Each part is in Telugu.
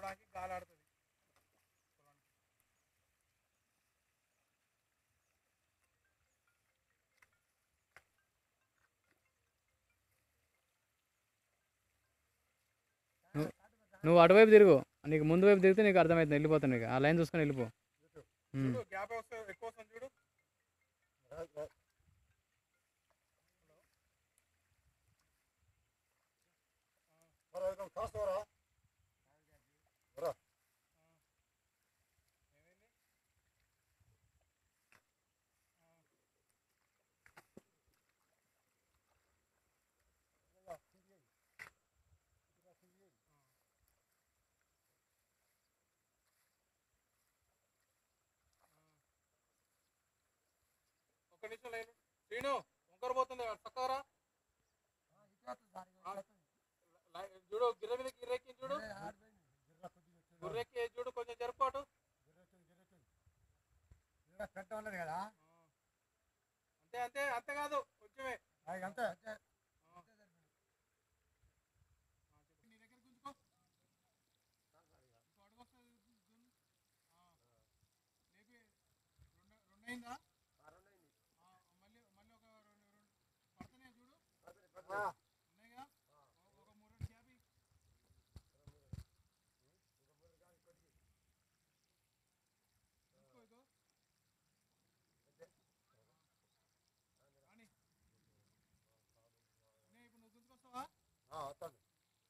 తాకి గాలి ఆడుతుంది నువ్వు అటువైపు తిరుగు నీకు ముందు వైపు తిరిగితే నీకు అర్థమవుతుంది వెళ్ళిపోతాను నీకు ఆ లైన్ చూసుకొని వెళ్ళిపో ఉమ్. చూడు గ్యాప్ వస్తే ఎక్కువ వస్తుంది చూడు ఒక్క నిమిషం లేదు శ్రీను వంకర పోతుంది చక్కరా చూడు గిర్ర మీద గిర్రెక్కి చూడు గుర్రెక్కి చూడు కొంచెం జరుపాటు పెద్ద ఉన్నది కదా అంతే అంతే అంతే కాదు కొంచెమే అది అంతే ఆ. నీ దగ్గర గుంజుకో ఇంకో అడుగు వస్తుంది గుంజు. ఆ. లేపి రెండు రెండైందా ఆ, మళ్ళీ మళ్ళీ ఒక రెండు రెండు పడుతున్నాయి చూడు ఉన్నాయిగా ఒక- ఒక మూడు రెండు గ్యాప్ ఇయ్యి. గుంజుకో ఇగో. రాని. ఉన్నాయి, ఇప్పుడు నువ్వు గుంజుకొస్తావా వస్తాను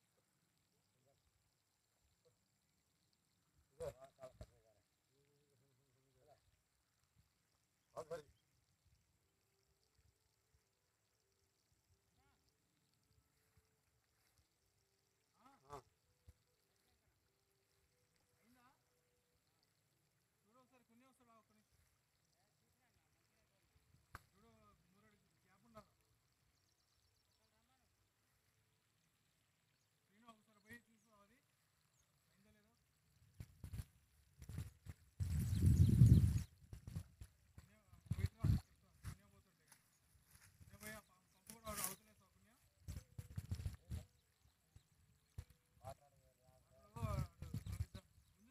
అయిందా చూడు ఒకసారి కొన్ని వస్తాడు ఒక్క నిమిషం చూడు మూడు గ్యాప్ ఉండాలి శ్రీను ఒకసారి పోయి చూసుకో అది అయిందో లేదో పుణ్య, పోయిట్రా, చెప్తా. పుణ్య పోతుండే. పుణ్య పోయి ఆ పం- పంపు కూడా అవతలేస్తావా పుణ్య? ఓ, అటు, ఇద్దాం. ముందు.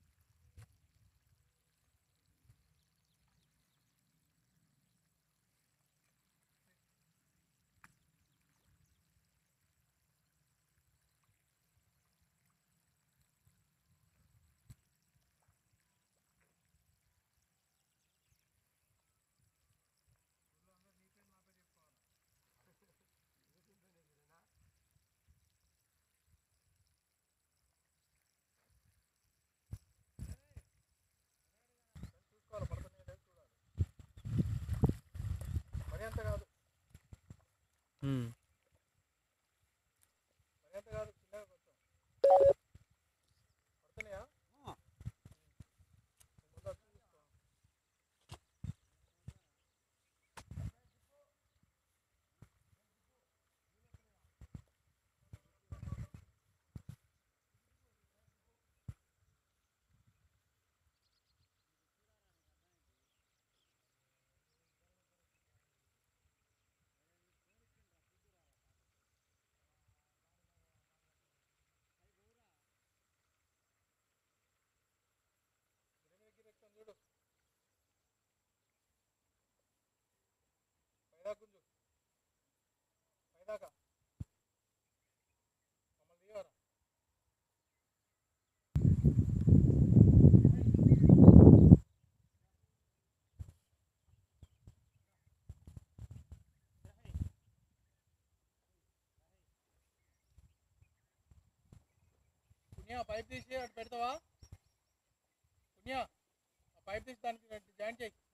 ఊళ్ళో అందరూ నీ పేరు నా పేరు చెప్పుకోవాలి చూసుకోవాలి పడుతున్నాయి లేదు చూడాలి మరి అంత కాదు ఉమ్. మరి అంత కాదు చిన్నగా కొంచెం పడుతున్నాయా ముందు వచ్చి చూసుకో. గిరి మీద గిరి ఎక్కుతాను చూడు పైదాకా గుంజు పైదాకా మమ్మల్ని దిగవరా పుణ్య పైప్ తీసి అటు పెడతావా పుణ్య ఆ పైప్ తీసి దానికి జాయిన్ చేయి